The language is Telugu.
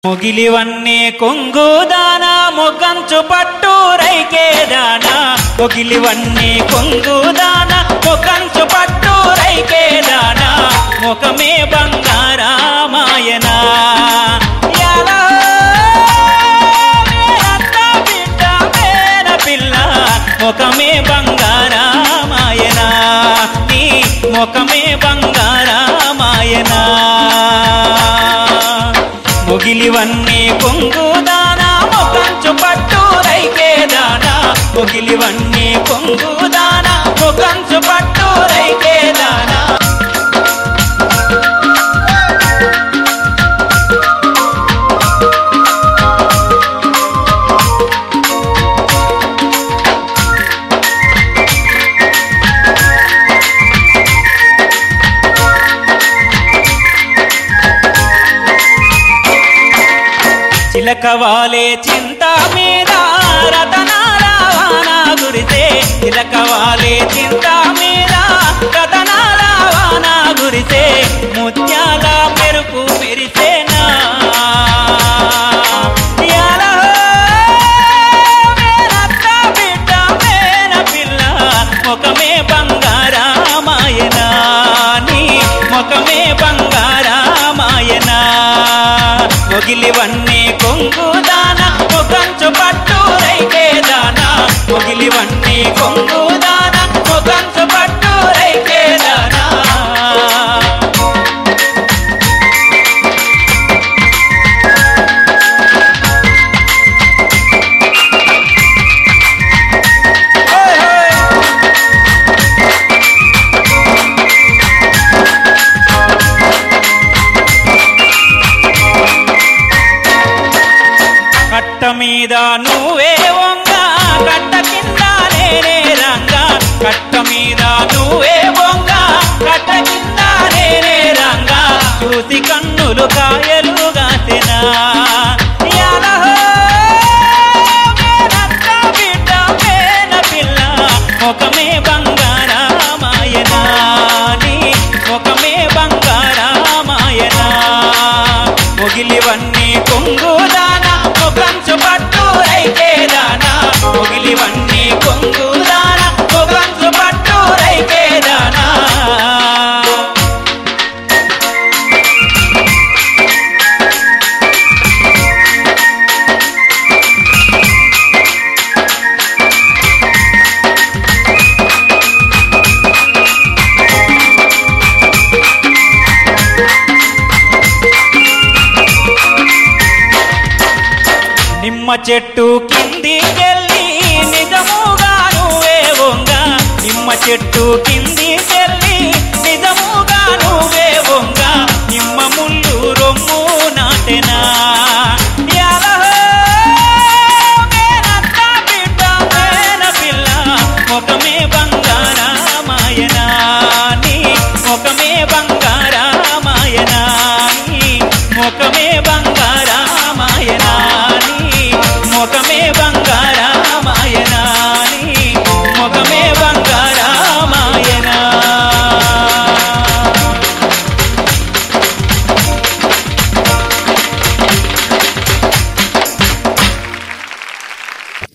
మొగిలివన్నే కొంగు దాన మొగ్గంచు పట్టు రైకే దాన మొగిలివన్నే కొంగు దాన మొగ్గంచు పట్టు రైకే దాన ముఖమే బంగారామాయన యాలా, మేనత్త బిడ్డ మేన పిల్ల ముఖమే బంగారామాయన నీ ముఖమే బంగారామాయనా మొగిలివన్నీ కొంగు దానా మొకంచు పట్టు రైకే దానా మొగిలివన్నీ కొంగు దానా మొకంచు పట్టు రైకే దానా చిలకవాలే చింత మీద రతనాల వాన గురితే చిలకవాలే చింత మీద రతనాల వాన గురితే ముత్యాల మెరుపు మెరిసేనా యాలో, మేనత్త బిడ్డ మేన పిల్ల ముఖమే బంగారామాయనా నీ ముఖమే బంగారామాయనా మొగిలివన్నీ కొంగు దాన ముఖంచు పట్టు రైకే దాన మొగిలివన్నీ కొంగు దాన ముఖంచు పట్టు రైకే దానా హోయ్ హోయ్ కట్ట మీద నువ్వే వంగ కట్ట కింద నేనే రంగ కట్ట మీద నువ్వే వంగ కట్ట కింద నేనే రంగ చూసి కన్నులు కాయలు గాసెనా యాలహో, మేనత్త బిడ్డ మేన పిల్ల ముఖమే బంగారామాయనా నీ ముఖమే బంగారామాయనా మొగిలివన్నీ కొంగు దానా ముఖంచు పట్టు రైకే దానా మొగిలివన్నీ కొంగు దానా ముఖంచు పట్టు రైకే దానా నిమ్మ చెట్టు కిందికెళ్ళి నిజముగా నువ్వే వంగ నిమ్మ చెట్టు కిందికెళ్ళి నిజముగా నువ్వే